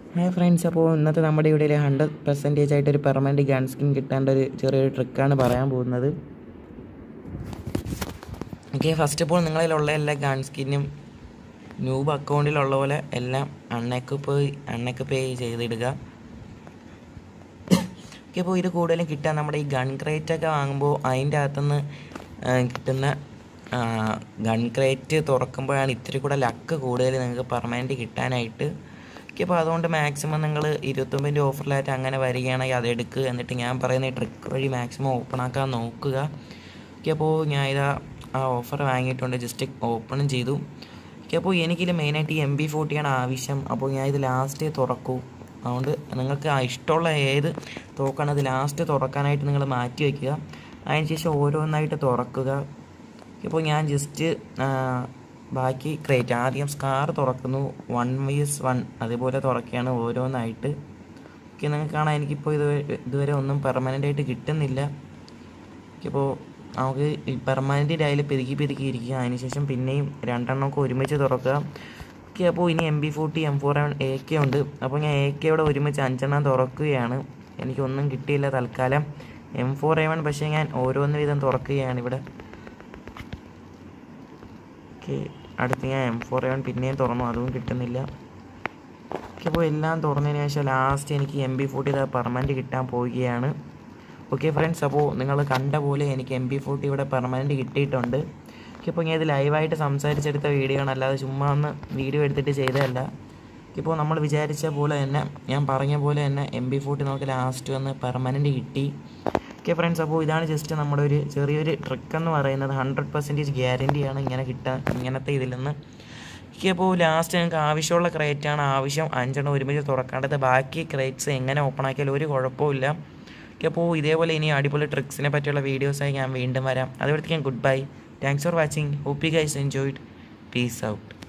hi friends അപ്പോൾ ഇന്നത്തെ നമ്മുടെ ഇവിടെ ഹൺഡ്രഡ് പെർസെൻറ്റേജ് ആയിട്ട് ഒരു പെർമനൻറ്റ് ഗൺ സ്കിൻ കിട്ടേണ്ട ഒരു ചെറിയൊരു ട്രിക്കാണ് പറയാൻ പോകുന്നത് ഓക്കെ ഫസ്റ്റ് ഓഫ് ഓൾ നിങ്ങളിലുള്ള എല്ലാ ഗൺ സ്കിന്നും ന്യൂബ് അക്കൗണ്ടിലുള്ള പോലെ എല്ലാം അണ്ണയ്ക്ക് പോയി അണ്ണയ്ക്ക് പേ ചെയ്തിടുക ഓക്കെ അപ്പോൾ ഇത് കൂടുതലും കിട്ടാൻ നമ്മുടെ ഈ ഗൺ ക്രേറ്റ് ഒക്കെ വാങ്ങുമ്പോൾ അതിൻ്റെ അകത്തുനിന്ന് കിട്ടുന്ന ഗൺ ക്രേറ്റ് തുറക്കുമ്പോഴാണ് ഇത്തിരി കൂടെ ലക്ക് കൂടുതൽ നിങ്ങൾക്ക് പെർമനൻറ്റ് കിട്ടാനായിട്ട് ഓക്കെ അപ്പോൾ അതുകൊണ്ട് മാക്സിമം നിങ്ങൾ ഇരുപത്തൊമ്പതിൻ്റെ ഓഫറിലായിട്ട് അങ്ങനെ വരികയാണെങ്കിൽ അത് എടുക്കുക എന്നിട്ട് ഞാൻ പറയുന്ന ട്രിക്ക് വഴി മാക്സിമം ഓപ്പൺ ആക്കാൻ നോക്കുക ഓക്കെ അപ്പോൾ ഞാൻ ഇതാ ആ ഓഫർ വാങ്ങിയിട്ടുണ്ട് ജസ്റ്റ് ഓപ്പണും ചെയ്തു ഓക്കെ അപ്പോൾ എനിക്കിത് മെയിനായിട്ട് ഈ എം ബി ഫോർട്ടിയാണ് ആവശ്യം അപ്പോൾ ഞാൻ ഇത് ലാസ്റ്റ് തുറക്കൂ അതുകൊണ്ട് നിങ്ങൾക്ക് ആ ഇഷ്ടമുള്ള ഏത് തോക്കാണ് അത് ലാസ്റ്റ് തുറക്കാനായിട്ട് നിങ്ങൾ മാറ്റി വയ്ക്കുക അതിനുശേഷം ഓരോന്നായിട്ട് തുറക്കുക ഇപ്പോൾ ഞാൻ ജസ്റ്റ് ബാക്കി ക്രേറ്റ് ആദ്യം സ്കാർ തുറക്കുന്നു വൺ വീസ് വൺ അതേപോലെ തുറക്കുകയാണ് ഓരോന്നായിട്ട് ഓക്കെ നിങ്ങൾക്ക് കാണാം എനിക്കിപ്പോൾ ഇത് ഇതുവരെ ഒന്നും പെർമനൻ്റ് ആയിട്ട് കിട്ടുന്നില്ല ഇപ്പോൾ നമുക്ക് ഈ പെർമനൻ്റ് അതിൽ പെരുക്കി പെരുക്കി ഇരിക്കുക അതിനുശേഷം പിന്നെയും രണ്ടെണ്ണമൊക്കെ ഒരുമിച്ച് തുറക്കുക ഓക്കെ അപ്പോൾ ഇനി M B forty M four A K ഉണ്ട് അപ്പോൾ ഞാൻ എ കെയോടെ ഒരുമിച്ച് അഞ്ചെണ്ണം തുറക്കുകയാണ് എനിക്കൊന്നും കിട്ടിയില്ല തൽക്കാലം എം ഫോർ എ വൺ പക്ഷേ ഞാൻ ഓരോന്ന് വീതം തുറക്കുകയാണ് ഇവിടെ ഓക്കെ അടുത്ത് ഞാൻ എം ഫോർ എ വൺ പിന്നെയും തുറന്നു അതും കിട്ടുന്നില്ല ഓക്കെ അപ്പോൾ എല്ലാം തുറന്നതിന് ശേഷം ലാസ്റ്റ് എനിക്ക് എം ബി ഫോർട്ടി പെർമനൻറ്റ് കിട്ടാൻ പോവുകയാണ് ഓക്കെ ഫ്രണ്ട്സ് അപ്പോൾ നിങ്ങൾ കണ്ട പോലെ എനിക്ക് എം ബി ഫോർട്ടി ഇവിടെ പെർമനൻറ്റ് കിട്ടിയിട്ടുണ്ട് ഓക്കെ ഇപ്പോൾ ഞാൻ ഇത് ലൈവായിട്ട് സംസാരിച്ചെടുത്ത വീഡിയോ ആണ് അല്ലാതെ ചുമ്മാ ഒന്ന് വീഡിയോ എടുത്തിട്ട് ചെയ്തതല്ല ഇപ്പോൾ നമ്മൾ വിചാരിച്ച പോലെ തന്നെ ഞാൻ പറഞ്ഞ പോലെ തന്നെ എം ബി ഫോർട്ടി നമുക്ക് ലാസ്റ്റ് വന്ന് പെർമനൻറ്റ് കിട്ടി ഓക്കെ ഫ്രണ്ട്സ് അപ്പോൾ ഇതാണ് ജസ്റ്റ് നമ്മുടെ ഒരു ചെറിയൊരു ട്രിക്ക് എന്ന് പറയുന്നത് ഹൺഡ്രഡ് പെർസെൻറ്റേജ് ഗ്യാരൻറ്റിയാണ് ഇങ്ങനെ കിട്ടാൻ ഇങ്ങനത്തെ ഇതിൽ നിന്ന് ഓക്കെ അപ്പോൾ ലാസ്റ്റ് ഞങ്ങൾക്ക് ആവശ്യമുള്ള ക്രേറ്റാണ് ആവശ്യം അഞ്ചെണ്ണം ഒരുമിച്ച് തുറക്കേണ്ടത് ബാക്കി ക്രേറ്റ്സ് എങ്ങനെ ഓപ്പൺ ആക്കിയാലും ഒരു കുഴപ്പമില്ല ഓക്കെ അപ്പോൾ ഇതേപോലെ ഇനി അടിപൊളി ട്രിക്സിനെ പറ്റിയുള്ള വീഡിയോസായി ഞാൻ വീണ്ടും വരാം അതുവരത്തേക്കും good bye thanks for watching hope you guys enjoyed peace out